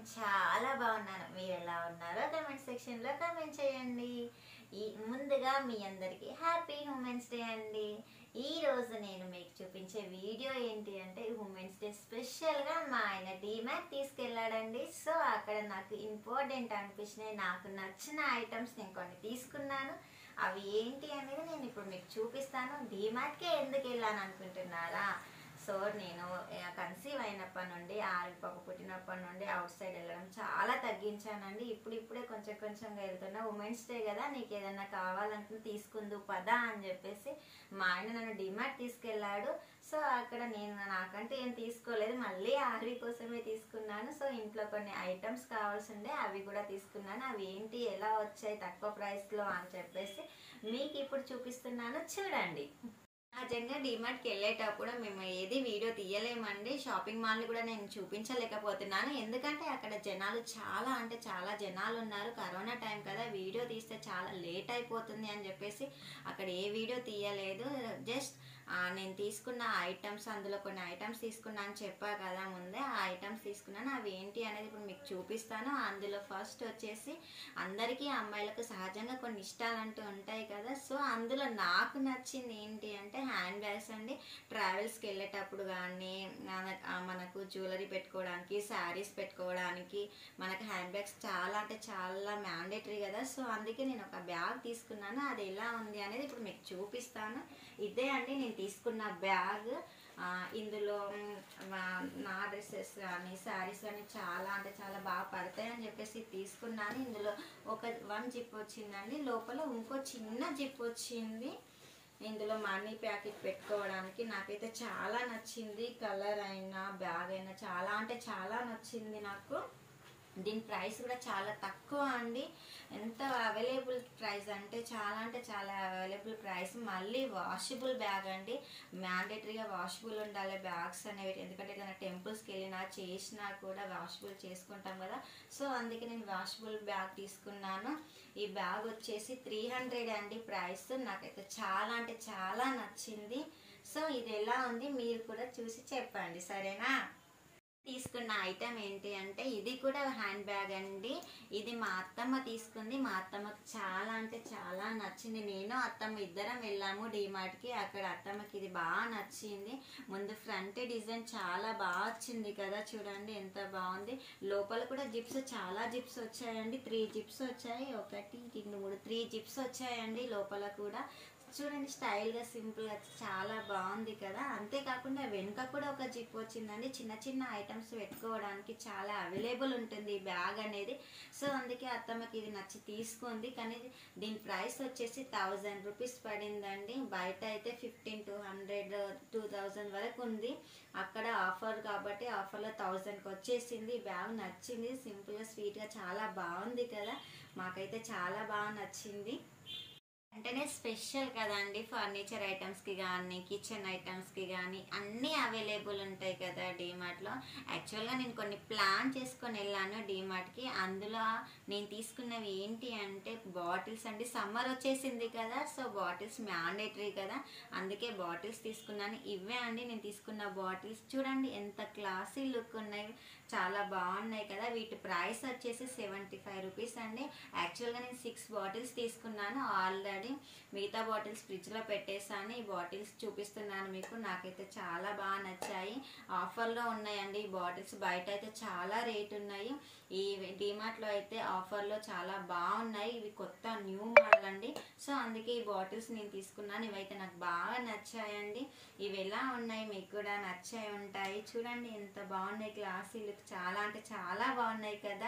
చాలా బాగున్నాను మీరు ఎలా ఉన్నారో కమెంట్ సెక్షన్లో కమెంట్ చేయండి ఈ ముందుగా మీ అందరికీ హ్యాపీ ఉమెన్స్ డే అండి ఈ రోజు నేను మీకు చూపించే వీడియో ఏంటి అంటే ఉమెన్స్ డే స్పెషల్గా మా ఆయన డీమ్యాక్ తీసుకెళ్ళాడండి సో అక్కడ నాకు ఇంపార్టెంట్ అనిపించినాయి నాకు నచ్చిన ఐటమ్స్ నేను కొన్ని తీసుకున్నాను అవి ఏంటి అనేది నేను ఇప్పుడు మీకు చూపిస్తాను డీమార్ట్కే ఎందుకు వెళ్ళాను అనుకుంటున్నారా సో నేను కన్సీవ్ అయినప్పటి నుండి ఆరిపక్క పుట్టినప్పటి నుండి అవుట్ సైడ్ వెళ్ళడం చాలా తగ్గించానండి ఇప్పుడు ఇప్పుడే కొంచెం కొంచెంగా వెళ్తున్నా ఉమెన్స్ డే కదా నీకు ఏదైనా కావాలంటే తీసుకుందు పదా అని చెప్పేసి మా ఆయన నన్ను డిమార్ట్ తీసుకెళ్ళాడు సో అక్కడ నేను నాకంటే ఏం తీసుకోలేదు మళ్ళీ ఆర్వి కోసమే తీసుకున్నాను సో ఇంట్లో కొన్ని ఐటమ్స్ కావాల్సి ఉండే అవి కూడా తీసుకున్నాను అవి ఏంటి ఎలా వచ్చాయి తక్కువ ప్రైస్లో అని చెప్పేసి మీకు ఇప్పుడు చూపిస్తున్నాను చూడండి సహజంగా డిమార్ట్కి వెళ్ళేటప్పుడు మేము ఏది వీడియో తీయలేమండి షాపింగ్ మాల్ కూడా నేను చూపించలేకపోతున్నాను ఎందుకంటే అక్కడ జనాలు చాలా అంటే చాలా జనాలు ఉన్నారు కరోనా టైం కదా వీడియో తీస్తే చాలా లేట్ అయిపోతుంది అని చెప్పేసి అక్కడ ఏ వీడియో తీయలేదు జస్ట్ నేను తీసుకున్న ఐటమ్స్ అందులో కొన్ని ఐటమ్స్ తీసుకున్నా అని చెప్పా కదా ముందే ఆ ఐటమ్స్ తీసుకున్నాను అవి ఏంటి అనేది ఇప్పుడు మీకు చూపిస్తాను అందులో ఫస్ట్ వచ్చేసి అందరికీ అమ్మాయిలకు సహజంగా కొన్ని ఇష్టాలు అంటూ ఉంటాయి కదా సో అందులో నాకు నచ్చింది ఏంటి అంటే హ్యాండ్ బ్యాగ్స్ అండి ట్రావెల్స్కి వెళ్ళేటప్పుడు కానీ మనకు జ్యువెలరీ పెట్టుకోవడానికి శారీస్ పెట్టుకోవడానికి మనకు హ్యాండ్ బ్యాగ్స్ చాలా అంటే చాలా మ్యాండేటరీ కదా సో అందుకే నేను ఒక బ్యాగ్ తీసుకున్నాను అది ఎలా ఉంది అనేది ఇప్పుడు మీకు చూపిస్తాను ఇదే అండి నేను తీసుకున్న బ్యాగ్ ఆ, ఇందులో మ్, మా- నా డ్రెస్సెస్ కానీ శారీస్ కానీ చాలా అంటే చాలా బాగా పడతాయని చెప్పేసి తీసుకున్నాను ఇందులో ఒక వన్ జిప్ వచ్చిందండి లోపల ఇంకో చిన్న జిప్ వచ్చింది ఇందులో మనీ ప్యాకెట్ పెట్టుకోవడానికి నాకైతే చాలా నచ్చింది కలర్ అయినా బ్యాగ్ అయినా చాలా అంటే చాలా నచ్చింది నాకు దీని ప్రైస్ కూడా చాలా తక్కువ అండి ఎంత అవైలబుల్ ప్రైస్ అంటే చాలా అంటే చాలా అవైలబుల్ ప్రైస్ మళ్ళీ వాషబుల్ బ్యాగ్ అండి మ్యాండేటరీగా వాషబుల్ ఉండాలి బ్యాగ్స్ అనేవి ఎందుకంటే ఏదైనా టెంపుల్స్కి వెళ్ళినా చేసినా కూడా వాషబుల్ చేసుకుంటాం కదా సో అందుకే నేను వాషబుల్ బ్యాగ్ తీసుకున్నాను ఈ బ్యాగ్ వచ్చేసి త్రీ హండ్రెడ్ అండి ప్రైస్ నాకైతే చాలా అంటే చాలా నచ్చింది సో ఇది ఎలా ఉంది మీరు కూడా చూసి చెప్పండి సరేనా తీసుకున్న ఐటెం ఏంటి అంటే ఇది కూడా హ్యాండ్ బ్యాగ్ అండి ఇది మా అత్తమ్మ తీసుకుంది మా అత్తమ్మకి చాలా అంటే చాలా నచ్చింది నేను అత్తమ్మ ఇద్దరం వెళ్ళాము డిమార్ట్కి అక్కడ అత్తమ్మకి ఇది బాగా నచ్చింది ముందు ఫ్రంట్ డిజైన్ చాలా బాగా వచ్చింది కదా చూడండి ఎంత బాగుంది లోపల కూడా జిప్స్ చాలా జిప్స్ వచ్చాయండి త్రీ జిప్స్ వచ్చాయి ఒకటి రెండు మూడు త్రీ జిప్స్ వచ్చాయండి లోపల కూడా చూడండి స్టైల్గా సింపుల్గా చాలా బాగుంది కదా అంతేకాకుండా వెనుక కూడా ఒక జిప్ వచ్చిందండి చిన్న చిన్న ఐటమ్స్ పెట్టుకోవడానికి చాలా అవైలబుల్ ఉంటుంది ఈ బ్యాగ్ అనేది సో అందుకే అత్తమ్మకి ఇది నచ్చి తీసుకుంది కానీ దీని ప్రైస్ వచ్చేసి థౌజండ్ రూపీస్ పడిందండి బయట అయితే fifteen to hundred two thousand వరకు ఉంది అక్కడ ఆఫర్ కాబట్టి ఆఫర్లో థౌజండ్కి వచ్చేసింది ఈ బ్యాగ్ నచ్చింది సింపుల్గా స్వీట్గా చాలా బాగుంది కదా మాకైతే చాలా బాగా నచ్చింది వెంటనే స్పెషల్ కదండి ఫర్నిచర్ ఐటమ్స్కి కానీ కిచెన్ ఐటమ్స్కి కానీ అన్నీ అవైలబుల్ ఉంటాయి కదా డీమార్ట్లో యాక్చువల్గా నేను కొన్ని ప్లాన్ చేసుకొని వెళ్ళాను డీమార్ట్కి అందులో నేను తీసుకున్నవి ఏంటి అంటే బాటిల్స్ అండి సమ్మర్ వచ్చేసింది కదా సో బాటిల్స్ మ్యాండేటరీ కదా అందుకే బాటిల్స్ తీసుకున్నాను ఇవే అండి నేను తీసుకున్న బాటిల్స్ చూడండి ఎంత క్లాసీ లుక్ ఉన్నాయి చాలా బాగున్నాయి కదా వీటి ప్రైస్ వచ్చేసి సెవెంటీ ఫైవ్ రూపీస్ అండి యాక్చువల్గా నేను సిక్స్ బాటిల్స్ తీసుకున్నాను ఆల్రెడీ మిగతా బాటిల్స్ ఫ్రిడ్జ్లో పెట్టేసాను ఈ బాటిల్స్ చూపిస్తున్నాను మీకు నాకైతే చాలా బాగా నచ్చాయి ఆఫర్లో ఉన్నాయండి ఈ బాటిల్స్ బయట అయితే చాలా రేట్ ఉన్నాయి ఈ డిమార్ట్లో అయితే ఆఫర్లో చాలా బాగున్నాయి ఇవి కొత్త న్యూ మోడల్ అండి సో అందుకే ఈ బాటిల్స్ నేను తీసుకున్నాను ఇవైతే నాకు బాగా నచ్చాయండి ఇవి ఎలా ఉన్నాయి మీకు కూడా నచ్చాయి ఉంటాయి చూడండి ఎంత బాగున్నాయి క్లాసీ లుక్ చాలా అంటే చాలా బాగున్నాయి కదా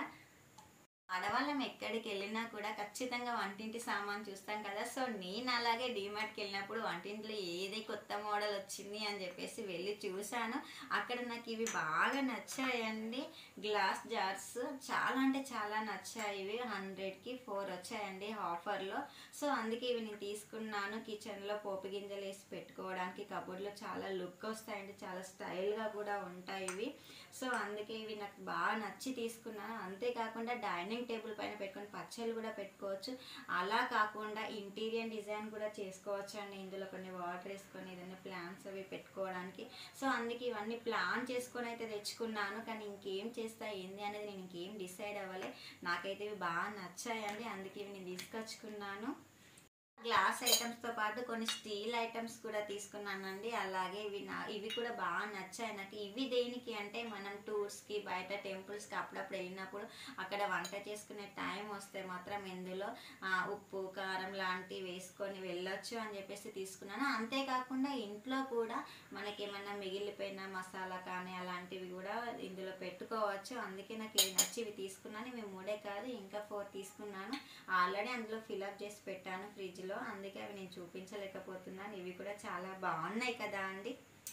ఆడవాళ్ళం ఎక్కడికి వెళ్ళినా కూడా ఖచ్చితంగా వంటింటి సామాన్ చూస్తాం కదా సో నేను అలాగే డీమార్ట్కి వెళ్ళినప్పుడు వంటింట్లో ఏది కొత్త మోడల్ వచ్చింది అని చెప్పేసి వెళ్ళి చూశాను అక్కడ నాకు ఇవి బాగా నచ్చాయండి గ్లాస్ జార్స్ చాలా అంటే చాలా నచ్చాయి ఇవి హండ్రెడ్కి ఫోర్ వచ్చాయండి ఆఫర్లో సో అందుకే ఇవి నేను తీసుకున్నాను కిచెన్లో పోపు గింజలు వేసి పెట్టుకోవడానికి కబోర్డ్లో చాలా లుక్ వస్తాయండి చాలా స్టైల్గా కూడా ఉంటాయి ఇవి సో అందుకే ఇవి నాకు బాగా నచ్చి తీసుకున్నాను అంతేకాకుండా డైనింగ్ డైనింగ్ టేబుల్ పైన పెట్టుకొని పచ్చళ్ళు కూడా పెట్టుకోవచ్చు అలా కాకుండా ఇంటీరియర్ డిజైన్ కూడా చేసుకోవచ్చు అండి ఇందులో కొన్ని వాటర్ వేసుకొని ఏదైనా ప్లాంట్స్ అవి పెట్టుకోవడానికి సో అందుకే ఇవన్నీ ప్లాన్ చేసుకొని అయితే తెచ్చుకున్నాను కానీ ఇంకేం చేస్తా ఏంది అనేది నేను ఇంకేం డిసైడ్ అవ్వలే నాకైతే ఇవి బాగా నచ్చాయండి అందుకే ఇవి నేను తీసుకొచ్చుకున్నాను గ్లాస్ ఐటమ్స్తో పాటు కొన్ని స్టీల్ ఐటమ్స్ కూడా తీసుకున్నానండి అలాగే ఇవి నా ఇవి కూడా బాగా నచ్చాయి నాకు ఇవి దేనికి అంటే మనం టూర్స్కి బయట టెంపుల్స్కి అప్పుడప్పుడు వెళ్ళినప్పుడు అక్కడ వంట చేసుకునే టైం వస్తే మాత్రం ఇందులో ఆ, ఉప్పు కారం లాంటివి వేసుకొని వెళ్ళొచ్చు అని చెప్పేసి తీసుకున్నాను అంతేకాకుండా ఇంట్లో కూడా మనకి ఏమన్నా మిగిలిపోయిన మసాలా కానీ అలాంటివి కూడా ఇందులో పెట్టుకోవచ్చు అందుకే నాకు ఇవి నచ్చి ఇవి తీసుకున్నాను ఇవి మూడే కాదు ఇంకా ఫోర్ తీసుకున్నాను ఆల్రెడీ అందులో ఫిలప్ చేసి పెట్టాను ఫ్రిడ్జ్లో అందుకే అవి నేను చూపించలేకపోతున్నాను ఇవి కూడా చాలా బాగున్నాయి కదా అండి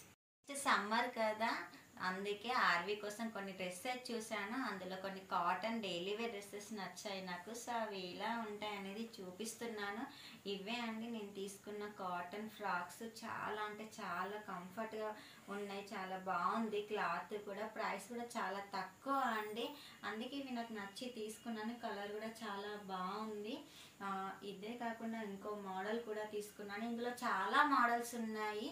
సమ్మర్ కదా అందుకే ఆర్వీ కోసం కొన్ని డ్రెస్సెస్ చూశాను అందులో కొన్ని కాటన్ డైలీ వేర్ డ్రెస్సెస్ నచ్చాయి నాకు సో అవి ఎలా ఉంటాయి అనేది చూపిస్తున్నాను ఇవే అండి నేను తీసుకున్న కాటన్ ఫ్రాక్స్ చాలా అంటే చాలా కంఫర్ట్గా ఉన్నాయి చాలా బాగుంది క్లాత్ కూడా ప్రైస్ కూడా చాలా తక్కువ అండి అందుకే ఇవి నాకు నచ్చి తీసుకున్నాను కలర్ కూడా చాలా బాగుంది ఆ, ఇదే కాకుండా ఇంకో మోడల్ కూడా తీసుకున్నాను ఇందులో చాలా మోడల్స్ ఉన్నాయి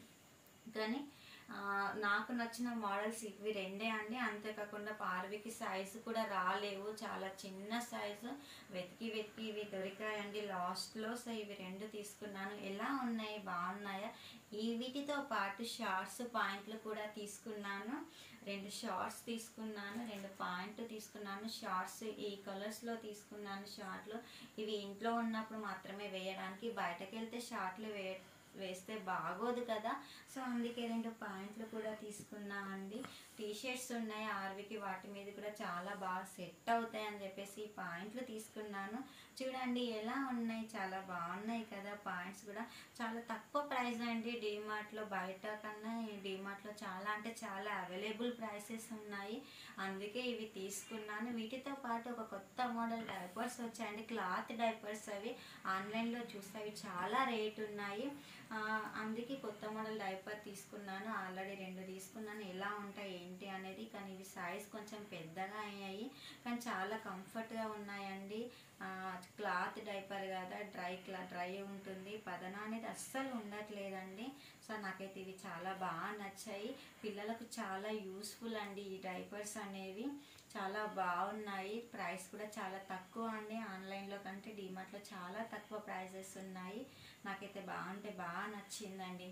కానీ ఆ, నాకు నచ్చిన మోడల్స్ ఇవి రెండే అండి అంతేకాకుండా పార్వికి సైజు కూడా రాలేవు చాలా చిన్న సైజు వెతికి వెతికి ఇవి దొరికాయండి లాస్ట్లో సో ఇవి రెండు తీసుకున్నాను ఎలా ఉన్నాయి బాగున్నాయా ఈ వీటితో పాటు షార్ట్స్ పాయింట్లు కూడా తీసుకున్నాను రెండు షార్ట్స్ తీసుకున్నాను రెండు పాయింట్ తీసుకున్నాను షార్ట్స్ ఈ కలర్స్లో తీసుకున్నాను షార్ట్లు ఇవి ఇంట్లో ఉన్నప్పుడు మాత్రమే వేయడానికి బయటకు వెళ్తే షార్ట్లు వే వేస్తే బాగోదు కదా సో అందుకే రెండు ప్యాంట్లు కూడా తీసుకున్నామండి టీ షర్ట్స్ ఉన్నాయి ఆర్వికి వాటి మీద కూడా చాలా బాగా సెట్ అవుతాయి అని చెప్పేసి ఈ పాయింట్లు తీసుకున్నాను చూడండి ఎలా ఉన్నాయి చాలా బాగున్నాయి కదా పాయింట్స్ కూడా చాలా తక్కువ ప్రైస్ అండి డీమార్ట్లో బయట కన్నా డీమార్ట్లో చాలా అంటే చాలా అవైలబుల్ ప్రైసెస్ ఉన్నాయి అందుకే ఇవి తీసుకున్నాను వీటితో పాటు ఒక కొత్త మోడల్ డైపర్స్ వచ్చాయండి క్లాత్ డైపర్స్ అవి ఆన్లైన్లో చూస్తే అవి చాలా రేట్ ఉన్నాయి ఆ, అందుకే కొత్త మోడల్ డైపర్ తీసుకున్నాను ఆల్రెడీ రెండు తీసుకున్నాను ఎలా ఉంటాయి ఏంటి అనేది కానీ ఇవి సైజ్ కొంచెం పెద్దగా అయ్యాయి కానీ చాలా కంఫర్ట్గా ఉన్నాయండి ఆ, క్లాత్ డైపర్ కదా డ్రై క్లా డ్రై ఉంటుంది పదన అనేది అస్సలు ఉండట్లేదండి సో నాకైతే ఇవి చాలా బాగా నచ్చాయి పిల్లలకు చాలా యూస్ఫుల్ అండి ఈ డైపర్స్ అనేవి చాలా బాగున్నాయి ప్రైస్ కూడా చాలా తక్కువ అండి ఆన్లైన్లో కంటే డిమార్ట్లో చాలా తక్కువ ప్రైజెస్ ఉన్నాయి నాకైతే బాగుంటే బాగా నచ్చిందండి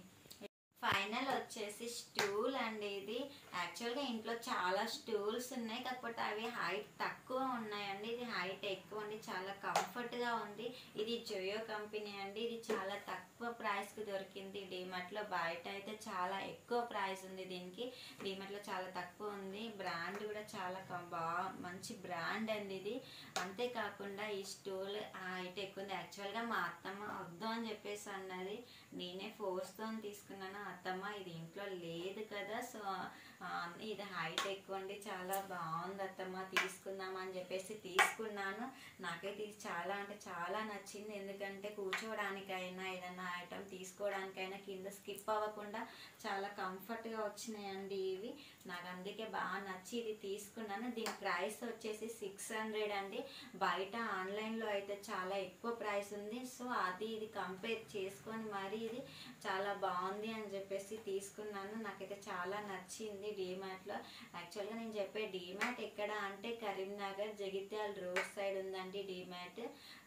ఫైనల్ వచ్చేసి స్టూల్ అండి ఇది యాక్చువల్గా ఇంట్లో చాలా స్టూల్స్ ఉన్నాయి కాకపోతే అవి హైట్ తక్కువ ఉన్నాయండి ఇది హైట్ ఎక్కువ అండి చాలా కంఫర్ట్గా ఉంది ఇది జోయో కంపెనీ అండి ఇది చాలా తక్కువ ప్రైస్కి దొరికింది డిమార్ట్లో బయట అయితే చాలా ఎక్కువ ప్రైస్ ఉంది దీనికి డిమార్ట్లో చాలా తక్కువ ఉంది బ్రాండ్ కూడా చాలా కం- బాగా మంచి బ్రాండ్ అండి ఇది అంతేకాకుండా ఈ స్టూల్ హైట్ ఎక్కువ ఉంది యాక్చువల్గా మా అత్తమ్మ వద్దు అని చెప్పేసి అన్నది నేనే ఫోర్స్తో తీసుకున్నాను అత్తమ్మ ఇది ఇంట్లో లేదు కదా సో ఆ, ఇది హైట్ ఎక్కువ అండి చాలా బాగుంది అత్తమ్మ తీసుకుందాం అని చెప్పేసి తీసుకున్నాను నాకైతే ఇది చాలా అంటే చాలా నచ్చింది ఎందుకంటే కూర్చోవడానికైనా ఏదైనా ఐటమ్ తీసుకోవడానికైనా కింద స్కిప్ అవ్వకుండా చాలా కంఫర్ట్గా వచ్చినాయండి ఇవి నాకు అందుకే బాగా నచ్చి ఇది తీసుకున్నాను దీని ప్రైస్ వచ్చేసి సిక్స్ హండ్రెడ్ అండి బయట ఆన్లైన్లో అయితే చాలా ఎక్కువ ప్రైస్ ఉంది సో అది ఇది కంపేర్ చేసుకొని మరి ఇది చాలా బాగుంది అని చెప్పేసి తీసుకున్నాను నాకైతే చాలా నచ్చింది డీమార్ట్లో యాక్చువల్గా నేను చెప్పే డీమార్ట్ ఎక్కడ అంటే కరీంనగర్ జగిత్యాల రోడ్ సైడ్ ఉందండి డీమార్ట్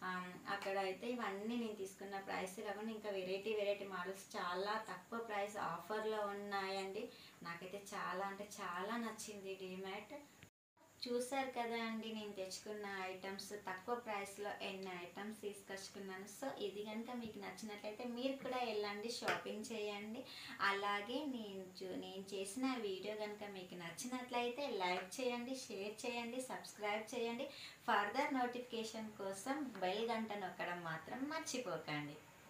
అక్కడ అయితే ఇవన్నీ నేను తీసుకున్న ప్రైస్ కాకుండా ఇంకా వెరైటీ వెరైటీ మోడల్స్ చాలా తక్కువ ప్రైస్ ఆఫర్లో ఉన్నాయండి నాకైతే చాలా అంటే చాలా నచ్చింది డీమార్ట్ చూసారు కదా అండి నేను తెచ్చుకున్న ఐటమ్స్ తక్కువ ప్రైస్లో ఎన్ని ఐటమ్స్ తీసుకొచ్చుకున్నాను సో ఇది కనుక మీకు నచ్చినట్లయితే మీరు కూడా వెళ్ళండి షాపింగ్ చేయండి అలాగే నేను చూ- నేను చేసిన వీడియో కనుక మీకు నచ్చినట్లయితే లైక్ చేయండి షేర్ చేయండి సబ్స్క్రైబ్ చేయండి ఫర్దర్ నోటిఫికేషన్ కోసం బెల్ గంట నొక్కడం మాత్రం మర్చిపోకండి